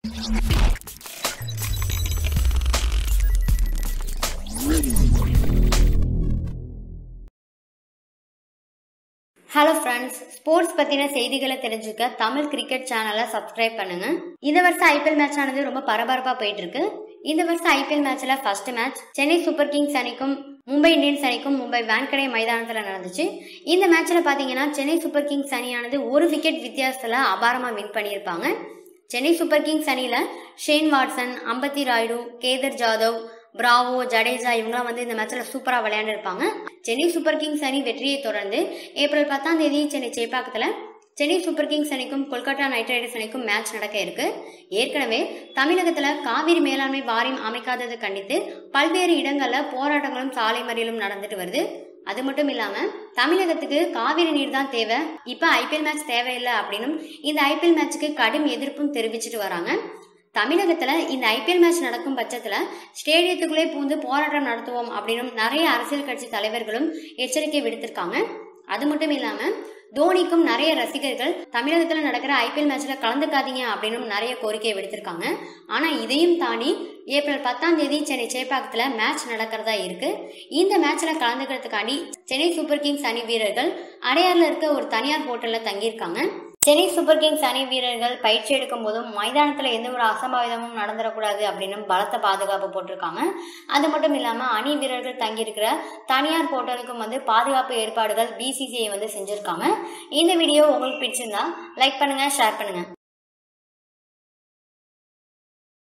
hello friends sports பற்றின செய்திகளை தெரிஞ்சுக்க தமிழ் கிரிக்கெட் சேனலை சப்ஸ்கிரைப் பண்ணுங்க இந்த வருஷம் ஐபிஎல் மேட்ச் ஆனது ரொம்ப பரபரப்பாக போயிட்டு இருக்கு இந்த வருஷம் ஐபிஎல் மேட்ச்சில் first match Chennai Super Kings அணிக்கும் மும்பை இந்தியன்ஸ் அணிக்கும் மும்பை வான்கடை மைதானத்தில் நடந்துச்சு இந்த மேட்ச்சில் பார்த்தீங்கன்னா சென்னை சூப்பர் கிங்ஸ் அணியானது ஒரு விக்கெட் வித்தியாசத்தில் அபாரமாக வின் பண்ணியிருப்பாங்க சென்னை சூப்பர் கிங்ஸ் அணியில் Shane Watson Ambati Rayudu Kedar Jadhav Bravo Jadeja இவங்களாம் வந்து இந்த மேட்ச்சில் சூப்பராக விளையாண்டுருப்பாங்க சென்னை சூப்பர் கிங்ஸ் அணி வெற்றியை தொடர்ந்து ஏப்ரல் பத்தாம் தேதி சென்னை சேப்பாக்கத்தில் சென்னை சூப்பர் கிங்ஸ் அணிக்கும் கொல்கத்தா நைட் ரைடர்ஸ் அணிக்கும் மேட்ச் நடக்க இருக்கு ஏற்கனவே தமிழகத்தில் காவிரி மேலாண்மை வாரியம் அமைக்காததை கண்டித்து பல்வேறு இடங்களில் போராட்டங்களும் சாலை மறியலும் நடந்துட்டு வருது அது மட்டும் இல்லாம தமிழகத்துக்கு காவிரி நீர் தான் தேவை இப்ப ஐபிஎல் மேட்ச் தேவையில்லை அப்படின்னும் இந்த ஐபிஎல் மேட்சுக்கு கடும் எதிர்ப்பும் தெரிவிச்சிட்டு வராங்க தமிழகத்துல இந்த ஐபிஎல் மேட்ச் நடக்கும் பட்சத்துல ஸ்டேடியத்துக்குள்ளே பூந்து போராட்டம் நடத்துவோம் அப்படின்னு நிறைய அரசியல் கட்சி தலைவர்களும் எச்சரிக்கை விடுத்திருக்காங்க அது மட்டும் இல்லாம தோனிக்கும் நிறைய ரசிகர்கள் தமிழகத்துல நடக்கிற ஐபிஎல் மேட்ச்ல கலந்துக்காதீங்க அப்படின்னு நிறைய கோரிக்கை விடுத்திருக்காங்க ஆனா இதையும் தாண்டி ஏப்ரல் பத்தாம் தேதி சென்னை சேப்பாக்கத்துல மேட்ச் நடக்கிறதா இருக்கு இந்த மேட்ச்ல கலந்துக்கிறதுக்காண்டி சென்னை சூப்பர் கிங்ஸ் அணி வீரர்கள் அடையாறுல இருக்க ஒரு தனியார் ஹோட்டல்ல தங்கியிருக்காங்க சென்னை சூப்பர் கிங்ஸ் அணி வீரர்கள் பயிற்சி எடுக்கும் போதும் மைதானத்தில் எந்த ஒரு அசம்பாவிதமும் நடந்துடக்கூடாது அப்படின்னு பலத்த பாதுகாப்பு போட்டிருக்காங்க அது மட்டும் இல்லாமல் அணி வீரர்கள் தங்கியிருக்கிற தனியார் ஹோட்டலுக்கும் வந்து பாதுகாப்பு ஏற்பாடுகள் பிசிசிஐ வந்து செஞ்சுருக்காங்க இந்த வீடியோ உங்களுக்கு பிடிச்சிருந்தா லைக் பண்ணுங்கள் ஷேர் பண்ணுங்கள்